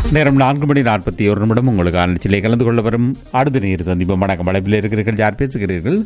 நேரம் நான்கு மணி நாற்பத்தி ஒரு நிமிடம் உங்களுக்கு ஆலோசனை கலந்து கொள்ள வரும் அடுத்த நீர் சந்திப்போம் வணக்கம் அழைப்பில் இருக்கிறீர்கள் யார் பேசுகிறீர்கள்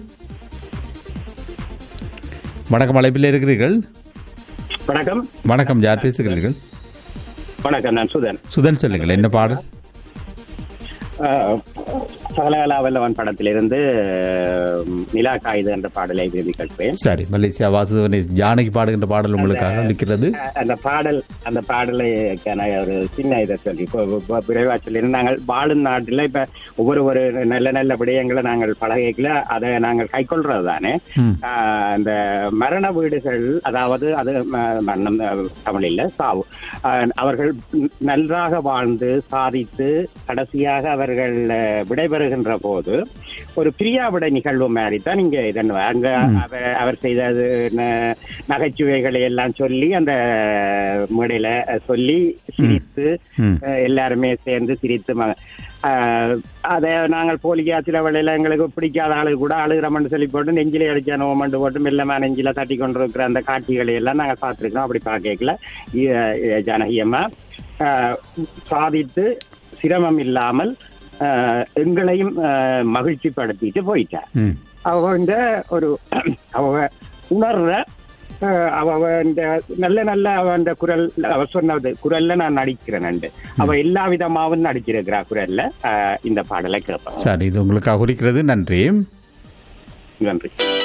வணக்கம் அழைப்பில் இருக்கிறீர்கள் வணக்கம் வணக்கம் யார் பேசுகிறீர்கள் வணக்கம் நான் சுதன் சுதன் சொல்லுங்கள் என்ன பாடல் அஹ், சகலகலா வல்லவன் படத்திலிருந்து அஹ், நிலா காயுது என்ற பாடலை விரும்பி கேட்பேன் சரி மலேசியா வாசுவனை ஜானகி பாடுகின்ற பாடல் உங்களுக்காக நிற்கிறது அஹ், அந்த பாடல் அந்த பாடலுக்கான ஒரு சின்ன இதை சொல்லி இப்போ இப்போ விரைவா சொல்லி நாங்கள் வாழும் நாட்டில் இப்ப ஒவ்வொரு ஒரு நல்ல நல்ல விடயங்களை நாங்கள் பழகிக்கல அதை நாங்கள் கைக்கொள்றது தானே ம். ஆஹ் அந்த மரண வீடுகள் அதாவது அது ம- மரணம் அஹ், தமிழில் சாவு ஆஹ் அவர்கள் நன்றாக வாழ்ந்து சாதித்து கடைசியாக அவர்கள் அஹ், விடைபெறுகின்ற போது ஒரு பிரியாவிட நிகழ்வு மாதிரி தான் இங்க இதன் அங்க அவர் அவர் செய்தது ந- நகைச்சுவைகளை எல்லாம் சொல்லி அந்த மேடையில அஹ், சொல்லி சிரித்து ம். அஹ், எல்லாருமே சேர்ந்து சிரித்து ம- ஆஹ் அதை நாங்கள் போலிக்கா சில வேளையில எங்களுக்கு பிடிக்காத ஆளு கூட அழுகிறமன்னு சொல்லி போட்டு நெஞ்சிலே அடிச்சா நோமண்டு போட்டு மெல்லமா நெஞ்சில தட்டி கொண்டு இருக்கிற அந்த காட்சிகளை எல்லாம் நாங்கள் பார்த்துருக்கோம் அப்படி பார்க்கல ஜானகியம்மா ஆஹ் சாதித்து சிரமம் இல்லாமல் ஆஹ் எங்களையும் ஆஹ் மகிழ்ச்சிப்படுத்திட்டு போயிட்டார் ம் அவ இந்த ஒரு அவ உணர்ற அஹ், அவ இந்த நல்ல நல்ல அவ இந்த குரல் அவ சொன்னது குரல்ல நான் நடிக்கிறேன் அவ எல்லா விதமாவும் நடிச்சிருக்கிறா குரல்ல அஹ், இந்த பாடலை கேட்பேன் சரி இது உங்களுக்காக குறிக்கிறது நன்றி நன்றி